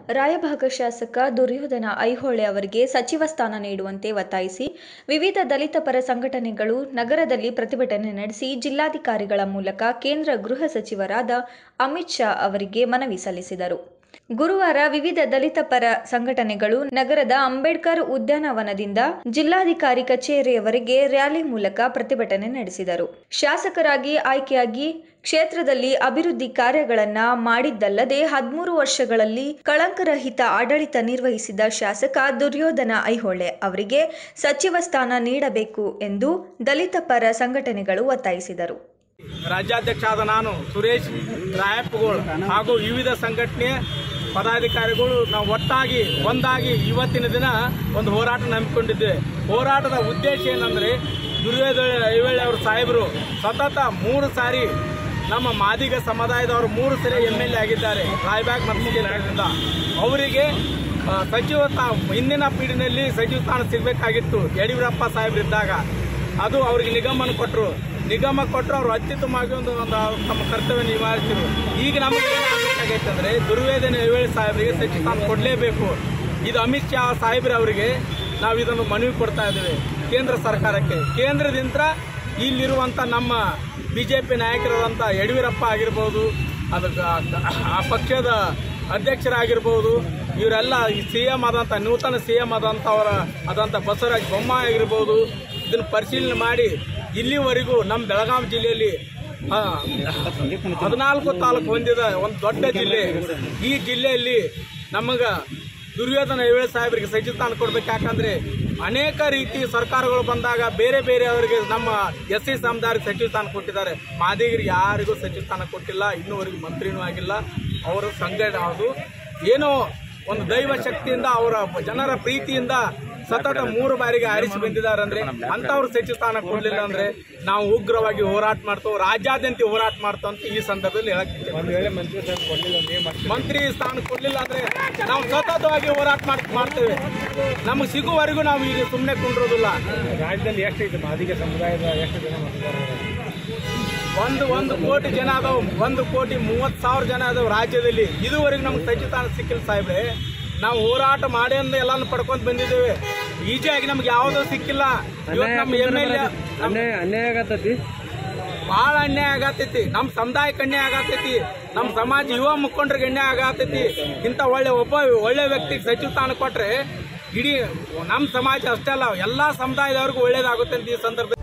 ರಾಯಭಾಗ ಶಾಸಕ ದುರ್ಯೋಧನ ಐಹೊಳೆ ಅವರಿಗೆ ಸಚಿವ ಸ್ಥಾನ ನೀಡುವಂತೆ ಒತ್ತಾಯಿಸಿ ವಿವಿಧ ದಲಿತ ಪರ ಸಂಘಟನೆಗಳು ನಗರದಲ್ಲಿ ಪ್ರತಿಭಟನೆ ನಡೆಸಿ ಜಿಲ್ಲಾಧಿಕಾರಿಗಳ ಮೂಲಕ ಕೇಂದ್ರ ಗೃಹ ಸಚಿವರಾದ ಅಮಿತ್ ಶಾ ಅವರಿಗೆ ಮನವಿ ಸಲ್ಲಿಸಿದರು ಗುರುವಾರ ವಿವಿಧ ದಲಿತ ಪರ ಸಂಘಟನೆಗಳು ನಗರದ ಅಂಬೇಡ್ಕರ್ ಉದ್ಯಾನವನದಿಂದ ಜಿಲ್ಲಾಧಿಕಾರಿ ಕಚೇರಿಯವರೆಗೆ ರ್ಯಾಲಿ ಮೂಲಕ ಪ್ರತಿಭಟನೆ ನಡೆಸಿದರು ಶಾಸಕರಾಗಿ ಆಯ್ಕೆಯಾಗಿ ಕ್ಷೇತ್ರದಲ್ಲಿ ಅಭಿವೃದ್ಧಿ ಕಾರ್ಯಗಳನ್ನ ಮಾಡಿದ್ದಲ್ಲದೆ ಹದಿಮೂರು ವರ್ಷಗಳಲ್ಲಿ ಕಳಂಕರಹಿತ ಆಡಳಿತ ನಿರ್ವಹಿಸಿದ ಶಾಸಕ ದುರ್ಯೋಧನ ಐಹೊಳೆ ಅವರಿಗೆ ಸಚಿವ ಸ್ಥಾನ ನೀಡಬೇಕು ಎಂದು ದಲಿತ ಪರ ಸಂಘಟನೆಗಳು ಒತ್ತಾಯಿಸಿದರು ರಾಜ್ಯಾಧ್ಯಕ್ಷ ಆದ ನಾನು ಸುರೇಶ್ ರಾಯಪ್ಪಗೋಳ್ ಹಾಗೂ ವಿವಿಧ ಸಂಘಟನೆಯ ಪದಾಧಿಕಾರಿಗಳು ನಾವು ಒಟ್ಟಾಗಿ ಒಂದಾಗಿ ಇವತ್ತಿನ ದಿನ ಒಂದು ಹೋರಾಟ ನಂಬಿಕೊಂಡಿದ್ದೇವೆ ಹೋರಾಟದ ಉದ್ದೇಶ ಏನಂದ್ರೆ ದುರ್ಯೋಧನ ಐವೇಳೆ ಅವರು ಸಾಹೇಬರು ಸತತ ಮೂರು ಸಾರಿ ನಮ್ಮ ಮಾದಿಗ ಸಮುದಾಯದವರು ಮೂರು ಸರಿ ಎಮ್ ಎಲ್ ಎ ಆಗಿದ್ದಾರೆ ರಾಯಬಾಗ್ ಮತಕ್ಷೇತ್ರದಿಂದ ಅವರಿಗೆ ಆ, ಸಚಿವ ಸ್ಥಾನ ಹಿಂದಿನ ಪೀಳಿನಲ್ಲಿ ಸಚಿವ ಸ್ಥಾನ ಸಿಗಬೇಕಾಗಿತ್ತು ಯಡಿಯೂರಪ್ಪ ಸಾಹೇಬರಿದ್ದಾಗ ಅದು ಅವ್ರಿಗೆ ನಿಗಮನ ಕೊಟ್ಟರು ನಿಗಮ ಕೊಟ್ಟರು ಅವರು ಅತ್ಯುತ್ತಮವಾಗಿ ಒಂದು ಒಂದು ತಮ್ಮ ಕರ್ತವ್ಯ ನಿಭಾಯಿಸಿದ್ರು ಈಗ ನಮಗೆ ಏನಾಗಬೇಕಾಗೈತೆ ಅಂದ್ರೆ ದುರ್ವೇದನೆ ಐವೇಳಿ ಸಾಹೇಬರಿಗೆ ಸಚಿವ ಸ್ಥಾನ ಕೊಡಲೇಬೇಕು ಇದು ಅಮಿತ್ ಶಾ ಸಾಹೇಬ್ರ ಅವರಿಗೆ ನಾವು ಇದನ್ನು ಮನವಿ ಕೊಡ್ತಾ ಇದ್ದೇವೆ ಕೇಂದ್ರ ಸರ್ಕಾರಕ್ಕೆ ಕೇಂದ್ರದಿಂದ ಇಲ್ಲಿರುವಂತ ನಮ್ಮ ಬಿಜೆಪಿ ನಾಯಕರಾದಂಥ ಯಡಿಯೂರಪ್ಪ ಆಗಿರ್ಬೋದು ಅದಕ್ಕೆ ಆ ಪಕ್ಷದ ಅಧ್ಯಕ್ಷರಾಗಿರ್ಬೋದು ಇವರೆಲ್ಲ ಈ ಸಿ ಎಂ ಆದಂಥ ನೂತನ ಸಿ ಎಂ ಆದಂಥ ಅವರ ಆದಂಥ ಬಸವರಾಜ ಬೊಮ್ಮಾಯಿ ಆಗಿರ್ಬೋದು ಇದನ್ನು ಪರಿಶೀಲನೆ ಮಾಡಿ ಇಲ್ಲಿವರೆಗೂ ನಮ್ಮ ಬೆಳಗಾವಿ ಜಿಲ್ಲೆಯಲ್ಲಿ ಆ, ಹದಿನಾಲ್ಕು ತಾಲೂಕು ಹೊಂದಿದ ಒಂದು ದೊಡ್ಡ ಜಿಲ್ಲೆ ಈ ಜಿಲ್ಲೆಯಲ್ಲಿ ನಮಗ ದುರ್ಯೋಧನ ಐವೇಳೆ ಸಾಹೇಬರಿಗೆ ಸಚಿವ ಸ್ಥಾನ ಕೊಡ್ಬೇಕು ಯಾಕಂದ್ರೆ ಅನೇಕ ರೀತಿ ಸರ್ಕಾರಗಳು ಬಂದಾಗ ಬೇರೆ ಬೇರೆ ಅವರಿಗೆ ನಮ್ಮ ಎಸ್ ಸಿ ಸಮುದಾಯಕ್ಕೆ ಸಚಿವ ಸ್ಥಾನ ಕೊಟ್ಟಿದ್ದಾರೆ ಮಾದಿಗರಿಗೆ ಯಾರಿಗೂ ಸಚಿವ ಸ್ಥಾನ ಕೊಟ್ಟಿಲ್ಲ ಇನ್ನೂವರೆಗೂ ಮಂತ್ರಿನೂ ಆಗಿಲ್ಲ ಅವರು ಸಂಘಟ ಅದು ಏನೋ ಒಂದು ದೈವ ಶಕ್ತಿಯಿಂದ ಅವರ ಜನರ ಪ್ರೀತಿಯಿಂದ ಸತತ ಮೂರು ಬಾರಿಗೆ ಆರಿಸಿ ಬಂದಿದ್ದಾರೆ ಅಂದ್ರೆ ಅಂತವ್ರು ಸಚಿವ ಸ್ಥಾನ ಕೊಡ್ಲಿಲ್ಲ ಅಂದ್ರೆ ನಾವು ಉಗ್ರವಾಗಿ ಹೋರಾಟ ಮಾಡ್ತೇವೆ ರಾಜ್ಯಾದ್ಯಂತ ಹೋರಾಟ ಮಾಡ್ತೇವೆ ಅಂತ ಈ ಸಂದರ್ಭದಲ್ಲಿ ಹೇಳಕ್ ಇಚ್ಛೆ ಮಂತ್ರಿ ಸ್ಥಾನ ಕೊಡ್ಲಿಲ್ಲ ಅಂದ್ರೆ ನಾವು ಸತತವಾಗಿ ಹೋರಾಟ ಮಾಡ್- ಮಾಡ್ತೇವೆ ನಮಗೆ ಸಿಗುವವರೆಗೂ ನಾವು ಈಗ ಸುಮ್ಮನೆ ಕುಂಡ್ರೋದಿಲ್ಲ ರಾಜ್ಯದಲ್ಲಿ ಎಷ್ಟೈತೆ ಮಾದಿಗ ಸಮುದಾಯದ ಎಷ್ಟು ಜನ ಮತದಾರರು ಒಂದು ಒಂದು ಕೋಟಿ ಜನ ಅದಾವ ಒಂದು ಕೋಟಿ ಮೂವತ್ತು ಸಾವಿರ ಜನ ಅದಾವ ರಾಜ್ಯದಲ್ಲಿ ಇದುವರೆಗೂ ನಮ್ಗೆ ಸಚಿವ ಸ್ಥಾನ ಸಿಕ್ಕಿಲ್ಲ ಸಾಹೇಬ್ರೆ ನಾವು ಹೋರಾಟ ಮಾಡಿ ಅಂದ ಎಲ್ಲಾನು ಪಡ್ಕೊಂಡ್ ಬಂದಿದ್ದೇವೆ ಈಜಿಯಾಗಿ ನಮ್ಗೆ ಯಾವುದೂ ಸಿಕ್ಕಿಲ್ಲ ಇವತ್ತು ನಮ್ಮ ಎಮ್ ಎಲ್ ಅನ್ಯಾಯ ಅನ್ಯಾಯ ಆಗತ್ತೈತಿ ಬಹಳ ಅನ್ಯಾಯ ಆಗತೈತಿ ನಮ್ಮ ಸಮುದಾಯಕ್ಕೆ ಅನ್ಯಾಯ ಆಗತೈತಿ ನಮ್ಮ ಸಮಾಜ ಯುವ ಮುಖಂಡರಿಗೆ ಅನ್ಯಾಯ ಆಗತೈತಿ ಇಂಥ ಒಳ್ಳೆ ಒಬ್ಬ ಒಳ್ಳೆ ವ್ಯಕ್ತಿಗೆ ಸಚಿವ ಸ್ಥಾನ ಕೊಟ್ರೆ ಇಡೀ ನಮ್ಮ ಸಮಾಜ ಅಷ್ಟೇ ಅಲ್ಲ ಎಲ್ಲಾ ಸಮುದಾಯದವ್ರಿಗೂ ಒಳ್ಳೇದಾಗುತ್ತೆ ಅಂತ ಈ ಸಂದರ್ಭ